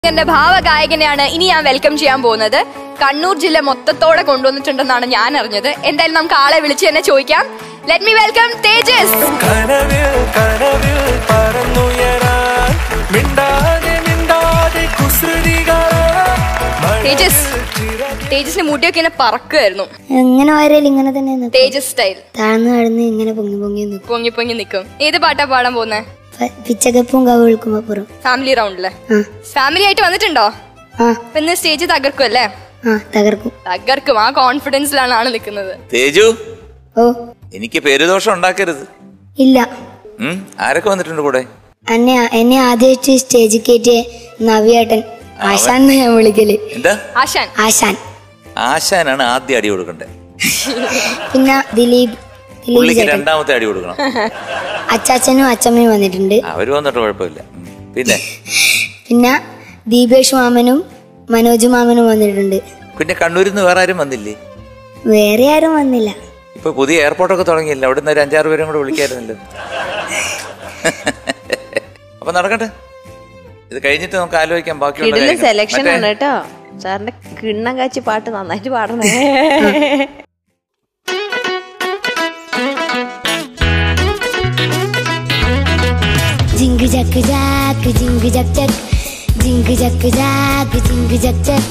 എന്റെ ഭാവഗായകനെയാണ് ഇനി ഞാൻ വെൽക്കം ചെയ്യാൻ പോകുന്നത് കണ്ണൂർ ജില്ല മൊത്തത്തോടെ കൊണ്ടുവന്നിട്ടുണ്ടെന്നാണ് ഞാൻ അറിഞ്ഞത് എന്തായാലും നമുക്ക് ആളെ വിളിച്ച് തന്നെ ചോദിക്കാം ലെറ്റ് മീ വെൽക്കം തേജസ് കനവിൽ കനവിൽ പറന്നുയരാൻ മിണ്ടാതെ മിണ്ടാതെ കുസൃതികളാൽ തേജസ് തേജസിന്റെ മുടിയൊക്കെ ഇങ്ങനെ പറക്കുമായിരുന്നു എങ്ങനെ വരല് ഇങ്ങനെ തന്നെ നിക്കും. തേജസ് സ്റ്റൈൽ താഴ്ന്നു താഴ്ന്ന് ഇങ്ങനെ പൊങ്ങി പൊങ്ങി നിൽക്കും പൊങ്ങി പൊങ്ങി നിൽക്കും ഏത് പാട്ടാ പാടാൻ പോകുന്നത് പിച്ചകപ്പും കവിൾക്കും അപ്പുറം ഫാമിലി റൗണ്ടില് ആ ഫാമിലി ആയിട്ട് വന്നിട്ടുണ്ടോ ആ അപ്പൊ ഇന്ന് സ്റ്റേജ് തകർക്കും അല്ലേ ആ തകർക്കും തകർക്കും ആ കോൺഫിഡൻസിലാണ് ആള് നിൽക്കുന്നത് തേജു ഓ എനിക്ക് പേരുദോഷം ഉണ്ടാക്കരുത് ഇല്ല ഉം? ആരൊക്കെ വന്നിട്ടുണ്ട് കൂടെ എന്നെ എന്നെ ആദ്യമായിട്ട് സ്റ്റേജിൽ കയറ്റിയ നവിയേട്ടൻ ആശാൻ എന്നാ ഞാൻ വിളിക്കല് എന്താ ആശാൻ ആശാൻ ആശാനാണ് ആദ്യം അടി കൊടുക്കണ്ടേ പിന്നെ ദിലീപ് ദിലീപ് പുള്ളിക്ക് ചേട്ടൻ രണ്ടാമത്തെ അടി കൊടുക്കണം അച്ചാച്ചനും അച്ചമ്മയും വന്നിട്ടുണ്ട് അവര് വന്നിട്ട് കുഴപ്പമില്ല ഉം. പിന്നെ പിന്നെ ദീപേഷ് മാമനും മനോജ് മാമനും വന്നിട്ടുണ്ട് പിന്നെ കണ്ണൂരിൽ നിന്ന് വേറെ ആരും വന്നില്ലേ വേറെ ആരും വന്നില്ല ഇപ്പൊ പുതിയ എയർപോർട്ടൊക്കെ തുടങ്ങിയില്ല അവിടെ നിന്ന് ഒരു അഞ്ചാറ് പേരും കൂടെ വിളിക്കായിരുന്നല്ലോ അപ്പൊ നടക്കട്ടെ ഇത് കഴിഞ്ഞിട്ട് നമുക്ക് ആലോചിക്കാം ബാക്കിയുള്ള കിടിലൻ കാര്യങ്ങൾ. സെലക്ഷൻ മറ്റേ- ആണ് കേട്ടോ സാറിന്റെ കിണ്ണം കാച്ചി പാട്ട് നന്നായിട്ട് പാടണേ ജിങ്ക് ജക്ക് ജാക്ക് ജിങ്ക് ജക് ജക് ജിങ്ക് ജക്ക് ജാക്ക് ജിങ്ക് ജക് ജക്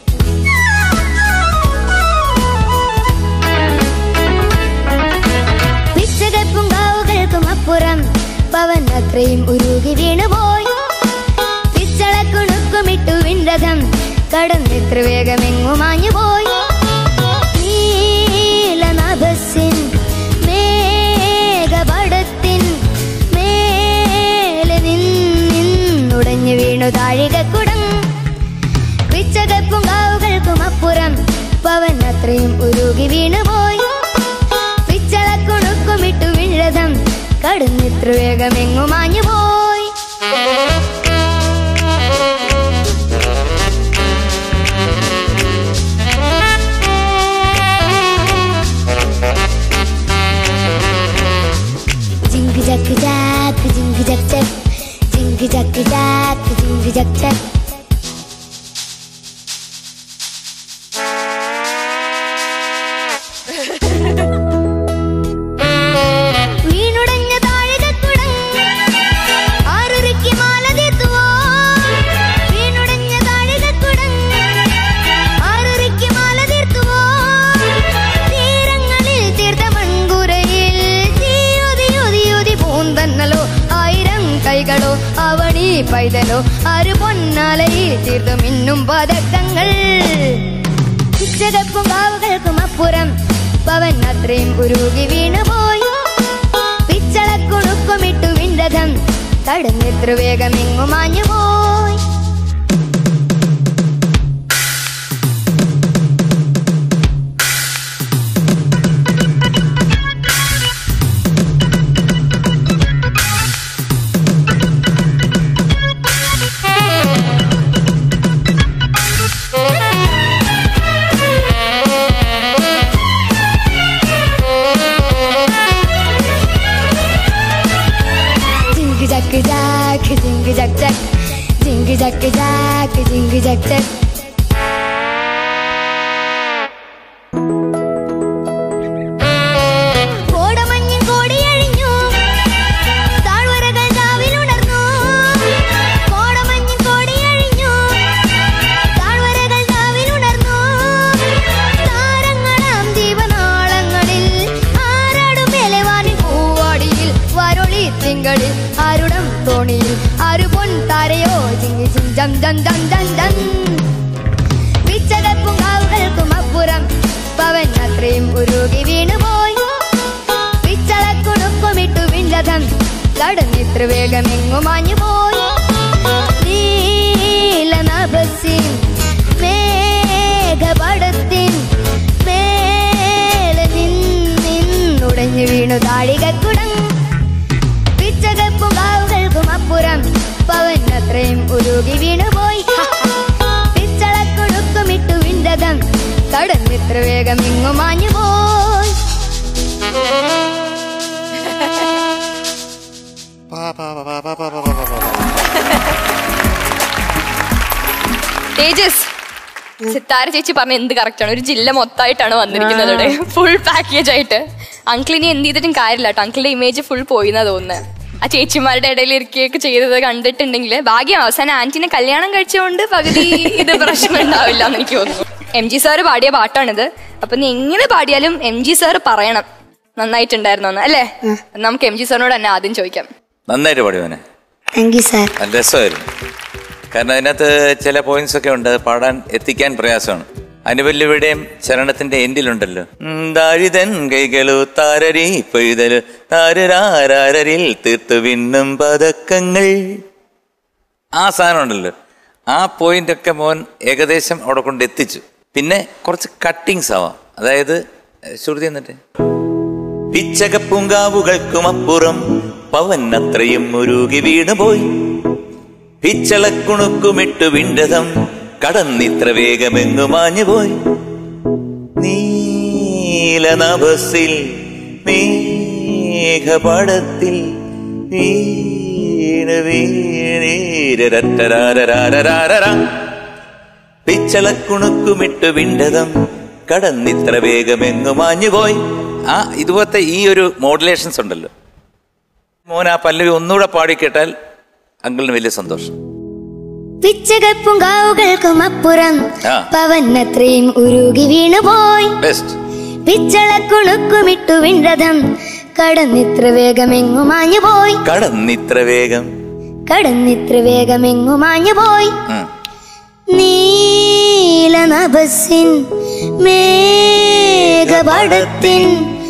പിച്ചകപ്പും കാവുകൾക്കും അപ്പുറം പവൻ അത്രയും ഉരുകി വീണുപോയി പിച്ചളക്കുണുക്കുമിട്ടു വിണ്ടതം കടന്നെത്ര വേഗമെങ്ങു മാഞ്ഞുപോയി നീലനഭസിൻ മേഘപടത്തിൻ മേലെ നിന്നുടഞ്ഞു വീണു താഴികക്കുടം പിച്ചകപ്പും കാവുകൾക്കും അപ്പുറം പവൻ അത്രയും ഉരുകി വീണുപോയി പിച്ചളക്കുണുക്കുമിട്ടു വിഴതം കടന്നിത്ര വേഗമെങ്ങു മാഞ്ഞുപോയി ജിങ്ക് ജക്ക് ജാക്ക് ജിങ്ക് ജക് ജക് ജിങ്ക് ജക്ക് ജാക്ക് ജിങ്ക് ജക് ജക് വീണുടഞ്ഞ താഴികക്കുടം ആറുരുക്കി മാല തീർത്തുവോ വീണുടഞ്ഞ താഴികക്കുടം ആറുരുക്കി മാല തീർത്തുവോ തീരങ്ങളിൽ തീർത്ത മൺകുരയിൽ തീയൊതിയൊതിയൊതി പൂന്തന്നലോ ആയിരം കൈകളോ അവണി പൈതലോ ആറ് പൊന്നാലയിൽ തീർത്തു മിന്നും പതക്കങ്ങൾ പിച്ചകപ്പും കാവുകൾക്കും അപ്പുറം പവൻ അത്രയും ഉരുകി വീണുപോയി പിച്ചളക്കുണുക്കുമിട്ടു വിണ്ടതം കടന്നെത്ര വേഗമെങ്ങു മാഞ്ഞുപോയി ജിങ്ക് ജക്ക് ജാക്ക് ജിങ്ക് ജക് ജക് ജിങ്ക് ജക്ക് ജാക്ക് ജിങ്ക് ജക് ജക് കോടമഞ്ഞിൻ കോടിയഴിഞ്ഞു താഴ്വരകൾ രാവിലുണർന്നു കോടമഞ്ഞിൻ കോടിയഴിഞ്ഞു താഴ്വരകൾ രാവിലുണർന്നു താരങ്ങളാം ജീവനാളങ്ങളിൽ ആരാടും മേലവാനിൻ പൂവാടിയിൽ വരൊളി തിങ്കളിൽ ആരുടം തോണിയിൽ ആരു പൊൻ താരയോ ജിങ്ങി ജിം ജം ജം ജം ജം ജം പിച്ചകപ്പും കാവുകൾക്കും അപ്പുറം പവൻ അത്രയും ഉരുകി വീണുപോയി പിച്ചളക്കുണുക്കുമിട്ടു വിണ്ടതം കടന്നിത്ര വേഗമെങ്ങു മാഞ്ഞുപോയി നീലനഭസിൻ മേഘപടത്തിൻ മേലെ നിന്നുടഞ്ഞു വീണു താഴികക്കുടം പിച്ചകപ്പും കാവുകൾക്കും അപ്പുറം പവൻ അത്രയും ഉരുകി വീണുപോയി പിച്ചളക്കുണുക്കുമിട്ടു വിണ്ടതം കടന്നിത്ര വേഗം ഇങ്ങു മാഞ്ഞുപോയി തേജസ് സിത്താര ചേച്ചി പറഞ്ഞ എന്ത് കറക്റ്റ് ആണ് ഒരു ജില്ല മൊത്തമായിട്ടാണ് വന്നിരിക്കുന്നത് ഇവിടെ ഫുൾ പാക്കേജ് ആയിട്ട് അങ്കിളിനെ എന്ത് ചെയ്തിട്ടും കാര്യമില്ല കേട്ടോ അങ്കിളിന്റെ ഇമേജ് ഫുൾ പോയിന്നാ തോന്നുന്നത് ആ ചേച്ചിമാരുടെ ഇടയിൽ ഇരിക്കുകയൊക്കെ ചെയ്തത് കണ്ടിട്ടുണ്ടെങ്കിൽ ഭാഗ്യം അവസാനം ആന്റിനെ കല്യാണം കഴിച്ചുകൊണ്ട് പകുതി ഇത് പ്രശ്നം ഉണ്ടാവില്ല എന്ന് എനിക്ക് തോന്നുന്നു എം ജി സാറ് പാടിയ പാട്ടാണിത് അപ്പൊ നീ എങ്ങനെ പാടിയാലും എം ജി സാറ് പറയണം നന്നായിട്ടുണ്ടായിരുന്നു എന്ന് അല്ലേ നമുക്ക് എം ജി സാറിനോട് തന്നെ ആദ്യം ചോദിക്കാം നന്നായിട്ട് പാടി മോനെ താങ്ക് യു സാർ നല്ല രസമായിരുന്നു കാരണം അതിനകത്ത് ചില പോയിന്റ്സ് ഒക്കെ ഉണ്ട് പാടാൻ എത്തിക്കാൻ പ്രയാസമാണ് അനുവല്ലുവിടെയും ചരണത്തിന്റെ എൻഡിലുണ്ടല്ലോ ഉം, ദാരിതൻ കൈകളു താരരി പെയ്തലു താരരാരിൽ തീർത്തു വിണ്ണും പതക്കങ്ങൾ ആ സാധനം ഉണ്ടല്ലോ ആ പോയിന്റ് ഒക്കെ മോൻ ഏകദേശം അവിടെ കൊണ്ട് എത്തിച്ചു പിന്നെ കുറച്ച് കട്ടിങ്സ് ആവാം അതായത് ഏഹ്, ശ്രുതി എന്നിട്ട് പിച്ചകപ്പൂങ്കാവുകൾക്കും അപ്പുറം പവൻ അത്രയും മുരുകി വീണുപോയി പിച്ചളക്കുണുക്കുമിട്ടു വിണ്ടതം കടന്നിത്ര വേഗമെങ്ങു മാഞ്ഞുപോയി നീലനഭസിൽ മേഘപടത്തിൽ വീണ് വീണീരരറ്റരാരരാരരാരരാ. പിച്ചളക്കുണുക്കുമിട്ടു വിണ്ടതം കടന്നിത്ര വേഗമെങ്ങു മാഞ്ഞുപോയി ആ ഇതുപോലത്തെ ഈ ഒരു മോഡുലേഷൻസ് ഉണ്ടല്ലോ മോൻ ആ പല്ലവി ഒന്നുകൂടെ പാടിക്കേട്ടാൽ അങ്കിളിന് വലിയ സന്തോഷം പിച്ചകപ്പുങ്കാവുകൾക്കും അപ്പുറം ആ. പവനത്രയും ഉരുകി വീണുപോയി ബെസ്റ്റ് പിച്ചളക്കുണുക്കുമിട്ടു വിണ്ടതം കടന്നിത്ര വേഗമെങ്ങു മാഞ്ഞുപോയി കടന്നിത്ര വേഗം കടന്നിത്ര വേഗമെങ്ങു മാഞ്ഞുപോയി ഉം. നീലനഭസിൻ മേഘപടത്തിൻ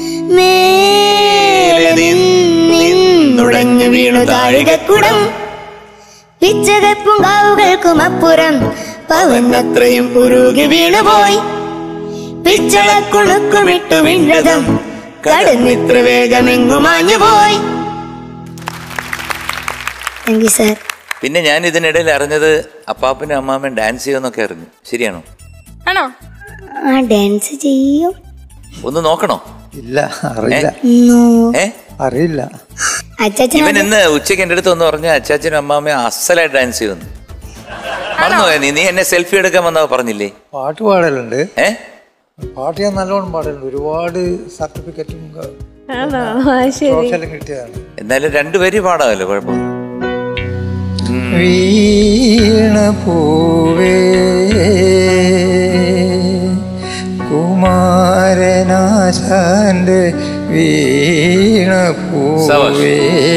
മേലെ നിന്നുടഞ്ഞു വീണു താഴികക്കുടം പിച്ചകപ്പുങ്കാവുകൾക്കും അപ്പുറം പവനത്രയും ഉരുകി വീണുപോയി പിച്ചളക്കുണുക്കുമിട്ടു വിണ്ടതം കടന്നിത്ര വേഗമെങ്ങു മാഞ്ഞുപോയി താങ്ക് യു സാർ പിന്നെ ഞാൻ ഇതിനിടയിൽ അറിഞ്ഞത് അപ്പാപ്പനും അമ്മാമ്മയും ഡാൻസ് ചെയ്യുമെന്നൊക്കെ അറിഞ്ഞു ശരിയാണോ ആണോ ആ ഡാൻസ് ചെയ്യും ഒന്ന് നോക്കണോ ഇല്ല അറിയില്ല ഏ അറിയില്ല അച്ചാച്ചൻ ഇവൻ ഇന്ന് ഉച്ചയ്ക്ക് എൻ്റെ അടുത്ത് ഒന്ന് പറഞ്ഞ അച്ചാച്ചനും അമ്മാമ്മയും അസലായിട്ട് ഡാൻസ് ചെയ്യുന്നു മറന്നുപോയ നീ നീ എന്നെ സെൽഫി എടുക്കാൻ വന്നോ പറഞ്ഞില്ലേ പാട്ട് പാടലുണ്ട് ഏ പാട്ട് ഞാൻ നല്ലോണം പാടലുണ്ട് ഒരുപാട് സർട്ടിഫിക്കറ്റും ആണോ ആ, ശരി ട്രോഫിയെല്ലാം കിട്ടിയതാണ് എന്നാലും രണ്ടുപേരും പാടാമല്ലോ കുഴപ്പം വീണ പൂവേ കുമാരനാശാന്റെ വീണ പൂവേ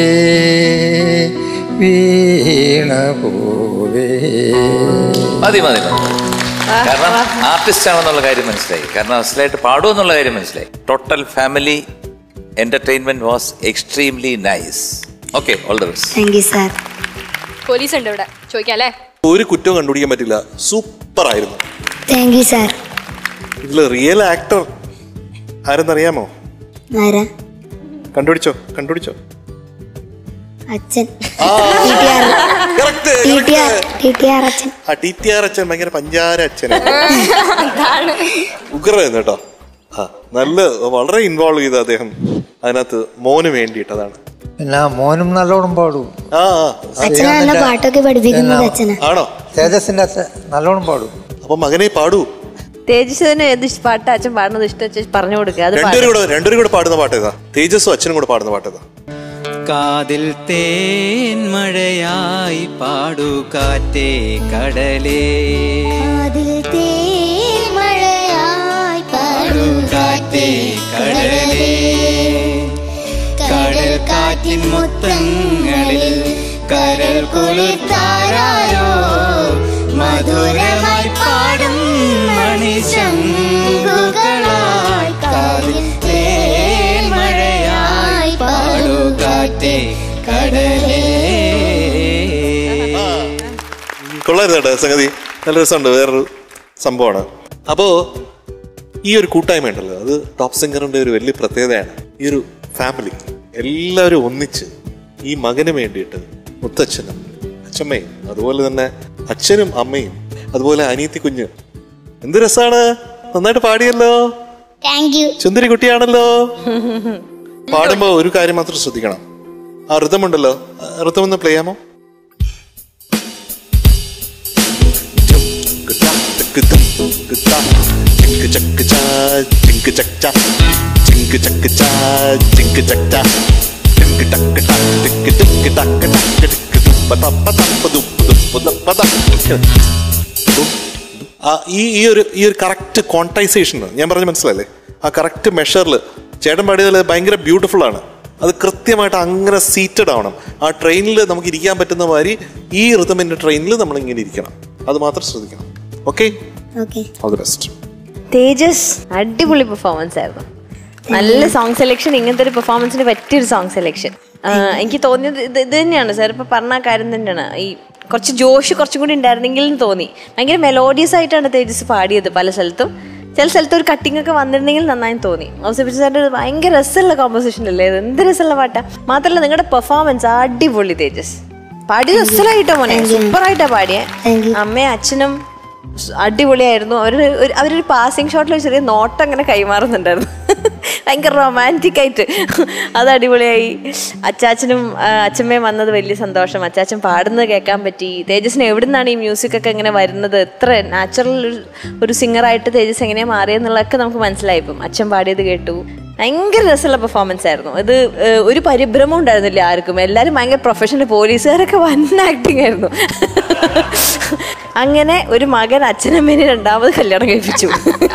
വീണ പൂവേ മതി മതി മതി കാരണം ആർട്ടിസ്റ്റ് ആണെന്നുള്ള കാര്യം മനസ്സിലായി കാരണം അസലായിട്ട് പാടുമെന്നുള്ള കാര്യം മനസ്സിലായി total family entertainment was extremely nice okay all the best thank you sir police ഉണ്ട് ഇവിടെ ചോദിക്കാം അല്ലേ ഒരു കുറ്റവും കണ്ടുപിടിക്കാൻ പറ്റില്ല സൂപ്പർ ആയിരുന്നു താങ്ക് യു സാർ ഇതില് റിയൽ ആക്ടർ ആരെന്നറിയാമോ ആരാ കണ്ടുപിടിച്ചോ കണ്ടുപിടിച്ചോ അച്ഛൻ ആ, T correct, T R correct. T T R അച്ഛൻ ആ ടി ടി ആർ അച്ഛൻ ഭയങ്കര പഞ്ചാര അച്ഛനാണ് ഉഗ്രമായിരുന്നു കേട്ടോ ആ നല്ല വളരെ ഇൻവോൾവ് ചെയ്ത അദ്ദേഹം അതിനകത്ത് മോന് വേണ്ടിയിട്ട് അതാണ് പിന്നെ മോനും നല്ലോണം പാടും ആ ആ, അച്ഛനാ എന്നെ പാട്ടൊക്കെ പഠിപ്പിക്കുന്നത് അച്ഛനാ ആണോ തേജസിന്റെ അച്ഛൻ നല്ലോണം പാടും അപ്പൊ മകനെ പാടൂ തേജസ്വിന് ഏത് ഇഷ്ട- പാട്ടാ അച്ഛൻ പാടുന്നത് ഇഷ്ടം വെച്ച് പറഞ്ഞു കൊടുക്കുക അത് രണ്ടുപേരും കൂടെ രണ്ടുപേരും കൂടെ പാടുന്ന പാട്ട് ഏതാ തേജസ്സും അച്ഛനും കൂടെ പാടുന്ന പാട്ട് ഏതാ കാതിൽ തേൻ മഴയായി പാടു കാറ്റേ കടലേ അതിൽ തേൻമഴയായി പാടും കാറ്റേ കടലേ കടൽ കാറ്റിൻ മുത്തങ്ങളിൽ കരൾ കുളിർത്താരോ മധുരമായി പാടും മണിശങ്കുകളായി കാതിൽ തേൻ മഴയായി പാടു കാറ്റേ കടലേ കൊള്ളായിരുന്നു കേട്ടോ സംഗതി നല്ല രസമുണ്ട് വേറൊരു സംഭവമാണ് അപ്പോ ഈ ഒരു കൂട്ടായ്മ ഉണ്ടല്ലോ അത് ടോപ്പ് സിംഗറിന്റെ ഒരു വലിയ പ്രത്യേകതയാണ് ഈ ഒരു ഫാമിലി എല്ലാവരും ഒന്നിച്ച് ഈ മകന് വേണ്ടിയിട്ട് മുത്തച്ഛനും അച്ഛമ്മയും അതുപോലെ തന്നെ അച്ഛനും അമ്മയും അതുപോലെ അനിയത്തി കുഞ്ഞ് എന്ത് രസാണ് നന്നായിട്ട് പാടിയല്ലോ താങ്ക് യു ചുന്ദരി കുട്ടിയാണല്ലോ പാടുമ്പോ ഒരു കാര്യം മാത്രം ശ്രദ്ധിക്കണം ആ ഋതമുണ്ടല്ലോ ഋതം ഒന്ന് പ്ലേ ചെയ്യാമോ ചക്ക് ചക്ക് ചാ ചിങ്ക് ചക്ക് ചാ ചിങ്ക് ചക്ക് ചാ ചിങ്ക് ചക്ക് ചാ ചിങ്ക് ചക്ക് ചാ ടിക്ക് ടക്ക് ടക്ക് ടിക്ക് ടിക്ക് ടക്ക് ടക്ക് ടിക്ക് ദുപ്പ തപ്പ തപ്പ ദുപ്പ് ദുപ്പ് ദപ്പ ദപ്പ്. ആ, ഈ ഈ ഒരു ഈ ഒരു കറക്റ്റ് ക്വാണ്ടൈസേഷൻ ഞാൻ പറഞ്ഞ മനസ്സിലല്ലേ ആ കറക്റ്റ് മെഷറിൽ ചേട്ടൻ പാടിയതിൽ ഭയങ്കര ബ്യൂട്ടിഫുൾ ആണ് അത് കൃത്യമായിട്ട് അങ്ങനെ സീറ്റഡ് ആവണം ആ ട്രെയിനിൽ നമുക്ക് ഇരിക്കാൻ പറ്റുന്ന മാതിരി ഈ ഋതമിന്റെ ട്രെയിനിൽ നമ്മൾ ഇങ്ങനെ ഇരിക്കണം അത് മാത്രം ശ്രദ്ധിക്കണം okay okay all the best Tejas അടിപൊളി പെർഫോമൻസ് ആയിരുന്നു നല്ല സോങ് സെലക്ഷൻ ഇങ്ങനത്തെ ഒരു പെർഫോമൻസിന് പറ്റിയൊരു സോങ് സെലക്ഷൻ എനിക്ക് തോന്നിയത് ഇത് ഇത് തന്നെയാണ് സാർ ഇപ്പൊ പറഞ്ഞ കാര്യം തന്നെയാണ് ഈ കുറച്ച് ജോഷ് കുറച്ചും കൂടി ഉണ്ടായിരുന്നെങ്കിൽ എന്ന് തോന്നി ഭയങ്കര മെലോഡിയസ് ആയിട്ടാണ് തേജസ് പാടിയത് പല സ്ഥലത്തും ചില സ്ഥലത്ത് ഒരു കട്ടിംഗ് ഒക്കെ വന്നിരുന്നെങ്കിൽ നന്നായി തോന്നി ഔസഫിച്ച് സാറിന്റെ ഒരു ഭയങ്കര രസമുള്ള കോമ്പോസിഷൻ അല്ലേ ഇത് എന്ത് രസമുള്ള പാട്ടാ മാത്രമല്ല നിങ്ങളുടെ പെർഫോമൻസ് അടിപൊളി തേജസ് പാടി രസമായിട്ടോ മോനെ സൂപ്പറായിട്ടാ പാടിയേ Thank you. അമ്മയും അച്ഛനും സ് അടിപൊളിയായിരുന്നു അവർ അവരൊരു പാസിംഗ് ഷോട്ടിൽ ചെറിയ നോട്ടം അങ്ങനെ കൈമാറുന്നുണ്ടായിരുന്നു ഭയങ്കര റൊമാൻറ്റിക് ആയിട്ട് അത് അടിപൊളിയായി അച്ചാച്ചനും ആ, അച്ഛമ്മയും വന്നത് വലിയ സന്തോഷം അച്ചാച്ചൻ പാടുന്നത് കേൾക്കാൻ പറ്റി തേജസിന് എവിടെ നിന്നാണ് ഈ മ്യൂസിക് ഒക്കെ ഇങ്ങനെ വരുന്നത് എത്ര നാച്ചുറൽ ഒരു സിംഗറായിട്ട് തേജസ് എങ്ങനെയാ മാറിയെന്നുള്ളതൊക്കെ നമുക്ക് മനസ്സിലായി ഇപ്പം അച്ഛൻ പാടിയത് കേട്ടു ഭയങ്കര രസമുള്ള പെർഫോമൻസ് ആയിരുന്നു ഇത് ഏഹ്, ഒരു പരിഭ്രമം ഉണ്ടായിരുന്നില്ല ആർക്കും എല്ലാവരും ഭയങ്കര പ്രൊഫഷണൽ പോലീസുകാരൊക്കെ വൻ ആക്ടിങ് ആയിരുന്നു അങ്ങനെ ഒരു മകൻ അച്ഛനമ്മേനെ രണ്ടാമത് കല്യാണം കഴിപ്പിച്ചു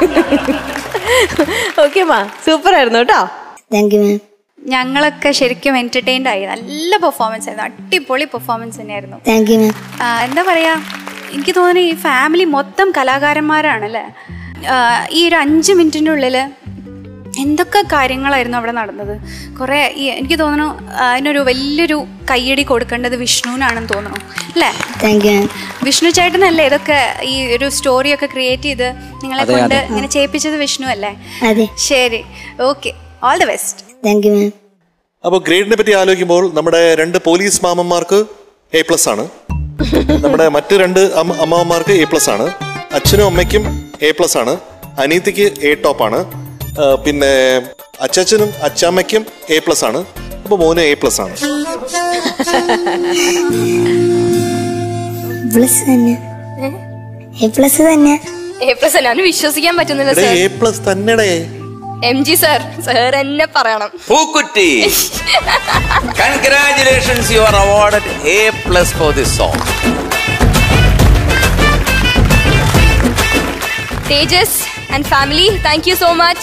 ഓക്കെ മാ സൂപ്പർ ആയിരുന്നു കേട്ടോ താങ്ക് യു മാം ഞങ്ങളൊക്കെ ശരിക്കും എന്റർടൈൻഡ് ആയി നല്ല പെർഫോമൻസ് ആയിരുന്നു അടിപൊളി പെർഫോമൻസ് തന്നെയായിരുന്നു താങ്ക് യു മാം ആ, എന്താ പറയാ എനിക്ക് തോന്നുന്നു ഈ ഫാമിലി മൊത്തം കലാകാരന്മാരാണല്ലേ ആ, ഈ ഒരു അഞ്ച് മിനിറ്റിൻ്റെ ഉള്ളിൽ എന്തൊക്കെ കാര്യങ്ങളായിരുന്നു അവിടെ നടന്നത് കുറേ ഈ എനിക്ക് തോന്നുന്നു ആ, അതിനൊരു വലിയൊരു കയ്യടി കൊടുക്കേണ്ടത് വിഷ്ണുവിനാണെന്ന് തോന്നുന്നു അല്ലേ താങ്ക് യു മാം വിഷ്ണു ചേട്ടനല്ലേ ഇതൊക്കെ ഈ ഒരു സ്റ്റോറിയൊക്കെ ക്രിയേറ്റ് ചെയ്ത് നിങ്ങളെ കൊണ്ട് ഇങ്ങനെ ചെയ്യിപ്പിച്ചത് വിഷ്ണു അല്ലേ അതെ ശരി okay all the best thank you ma'am അപ്പോൾ ഗ്രേഡിനെ പറ്റി ആലോചിക്കുമ്പോൾ നമ്മുടെ രണ്ട് പോലീസ് മാമന്മാർക്ക് എ പ്ലസ് ആണ് നമ്മുടെ മറ്റ് രണ്ട് അമ്മ- അമ്മാവന്മാർക്ക് എ പ്ലസ് ആണ് അച്ഛനും അമ്മയ്ക്കും എ പ്ലസ് ആണ് അനീതിക്ക് എ ടോപ്പ് ആണ് ആ, പിന്നെ അച്ചച്ചനും അച്ചാമ്മയ്ക്കും എ പ്ലസ് ആണ് അപ്പൊ മോന് എ പ്ലസ് ആണ് പ്ലസ് തന്നെ എ പ്ലസ് തന്നെ എ പ്ലസ് അല്ല വിശ്വസിക്കാൻ പറ്റുന്നില്ല എടേ സർ എ പ്ലസ് തന്നെടേ എം ജി സർ സർ എന്നെ പറയണം പൂക്കുറ്റി congratulations you are award A plus for this song Tejas and family thank you so much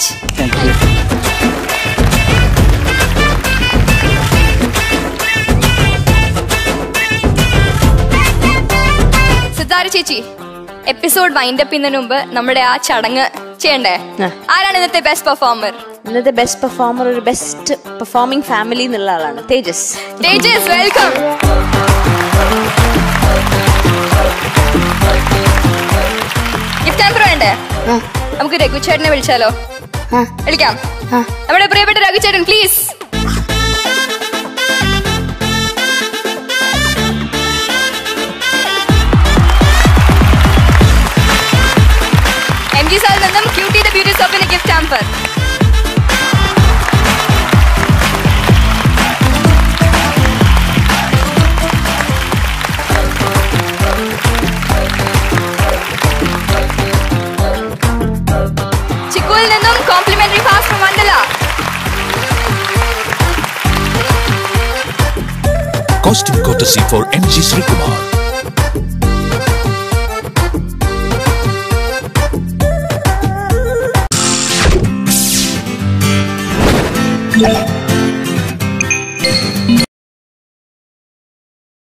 സിദ്ധാര ചേച്ചി എപ്പിസോഡ് വൈൻഡ് അപ്പ് ചെയ്യുന്നതിന് മുമ്പ് നമ്മുടെ ആ ചടങ്ങ് ചെയ്യണ്ടേ ആ. ആരാണ് ഇന്നത്തെ ബെസ്റ്റ് പെർഫോമർ ഇന്നത്തെ ബെസ്റ്റ് പെർഫോമർ ഒരു ബെസ്റ്റ് പെർഫോമിംഗ് ഫാമിലി എന്നുള്ള ആളാണ് Tejas Tejas welcome gift answer വേണ്ടേ നമുക്ക് രഘുചേട്ടനെ വിളിച്ചാലോ ആ വിളിക്കാം ആ നമ്മുടെ പ്രിയപ്പെട്ട രഘുചേട്ടൻ പ്ലീസ് എം ജി സാറിൽ നിന്നും ക്യൂട്ടി ദ ബ്യൂട്ടി സോപ്പിന്റെ ഗിഫ്റ്റ് ആമ്പർ ചിക്കുവിൽ നിന്നും complimentary pass from Mandala Costume courtesy for MG Srikumar. Yeah.